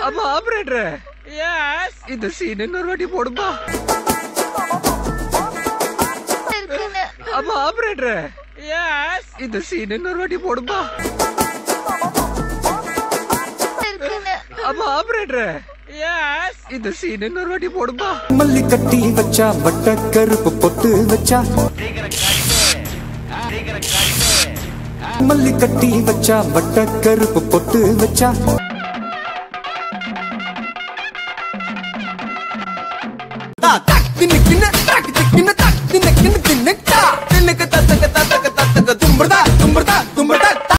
அம்மா operator S இந்த scene இன்னொரு வாட்டி போடுமா இருக்குன்னு அம்மா ஆபரேட்டர் எஸ் இந்த சீன் இன்னொரு வாட்டி போடுமா இருக்குன்னு அம்மா ஆபரேட்டர் எஸ் இந்த சீன் இன்னொரு வாட்டி போடுமா மல்லி கட்டி வச்சா வட்ட கருப்பு பொட்டு வச்சா மல்லி கட்டி வச்சா வட்ட கருப்பு பொட்டு வச்சா தின்னு கிண்ண தின்னு